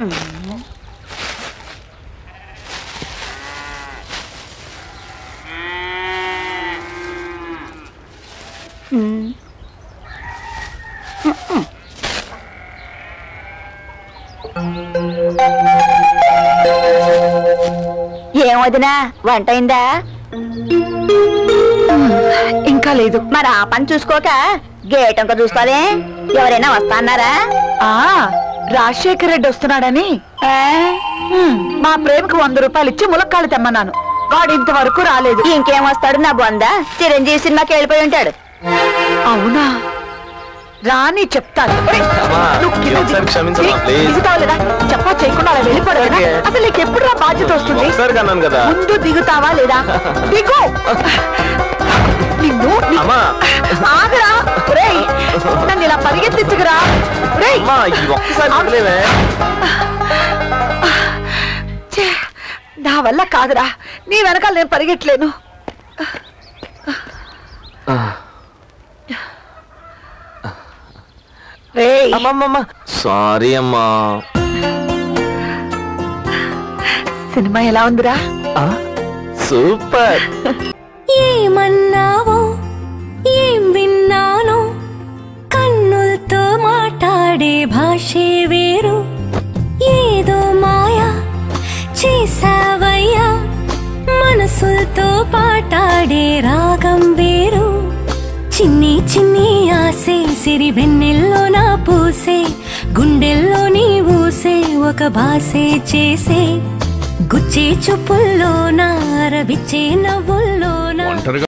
ఏం వదినా వంట అయిందా ఇంకా లేదు మరి ఆ పని చూసుకోక గేట్ అంక చూసుకోవాలి ఎవరైనా వస్తా అన్నారా ఆ రాజశేఖర రెడ్డి వస్తున్నాడని ఆ? హ్మ్, మా ప్రేమకు వంద రూపాయలు ఇచ్చి ములక్కాళ్ళు తెమ్మన్నాను వాడు ఇంతవరకు రాలేదు ఇంకేం వస్తాడు నా బొంద చిరంజీవి సినిమాకి వెళ్ళిపోయి ఉంటాడు అవునా రాని చెప్తాను ఒరేయ్, అమ్మా, నువ్వు కింద ఈ ఒకసారి దిగు. క్షమించమ్మా, దిగు, ప్లీజ్. దిగుతావు లేదా చెప్పా చేయకుండా అలా వెళ్ళిపోవడం ఓకే. అసలు నీకు ఎప్పుడు రా బాధ్యత వస్తుంది ఒకసారి కన్నాను కదా ముందు దిగుతావా లేదా దిగు నిన్ను ని- అమ్మా ఆగరా ఒరేయ్, నన్ను ఇలా పరిగెత్తించుకురా ఒరేయ్, అమ్మా ఈ ఒక్కసారి వదిలేవే ఛే, నా వల్ల కాదురా నీ వెనకాల నేను పరిగెట్టలేను రేయ్ అమ్మమ్మమ్మ సారీ అమ్మా సినిమా ఎలా ఉందిరా ఆ, సూపర్ ఏమన్నావో ఏం విన్నానో కన్నులతో మాట్లాడే భాషే వేరు ఏదో మాయా చేసావయ్యా మనసులతో పాటాడే రాగం వేరు చిన్ని చిన్ని ఆసే సిరి వెన్నెల్లో నా పూసే గుండెల్లో నీ ఊసే ఒక భాసే చేసే గుచ్చే చూపుల్లోనా రవిచ్చే నవ్వుల్లోనా